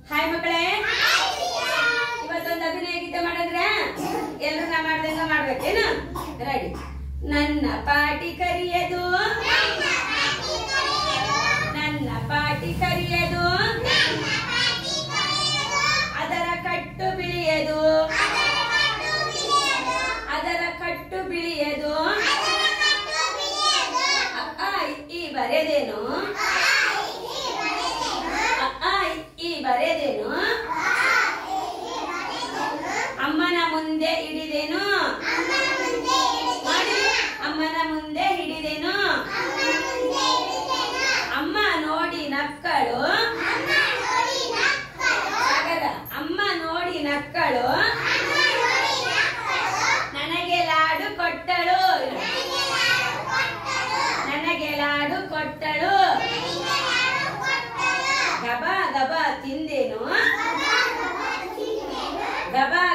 hi ಮಕ್ಕಳೇ ಇವತ್ತೊಂದು ಅಭಿನಯ ಗೀತೆ ಮಾಡಿದ್ರೆ ಎಲ್ರು ನಾ ಮಾಡ್ದಂಗ ಮಾಡ್ಬೇಕೇನು ರೆಡಿ ನನ್ನ ಪಾಟಿ ಕರಿಯದು ನನ್ನ ಪಾಟಿ ಕರಿಯದು ಅದರ ಕಟ್ಟು ಬಿಳಿಯದು ಅದರ ಕಟ್ಟು ಬಿಳಿಯದು ಅ, ಆ, ಈ ಬರೆದೇನು ಅ, ಆ, ಈ ಬರೆದೇನು ಅಮ್ಮನ ಮುಂದೆ ಹಿಡಿದೇನು ಮಾಡಿ ಅಮ್ಮನ ಮುಂದೆ ಹಿಡಿದೇನು ಅಮ್ಮ ನೋಡಿ ನಕ್ಕಳು ಸಾಗರ ಅಮ್ಮ ನೋಡಿ ನಕ್ಕಳು ನನಗೆ ಲಾಡು ಕೊಟ್ಟಳು ನನಗೆ ಲಾಡು ಕೊಟ್ಟಳು ಗಬ ಗಬ ತಿಂದೇನು ಗಬ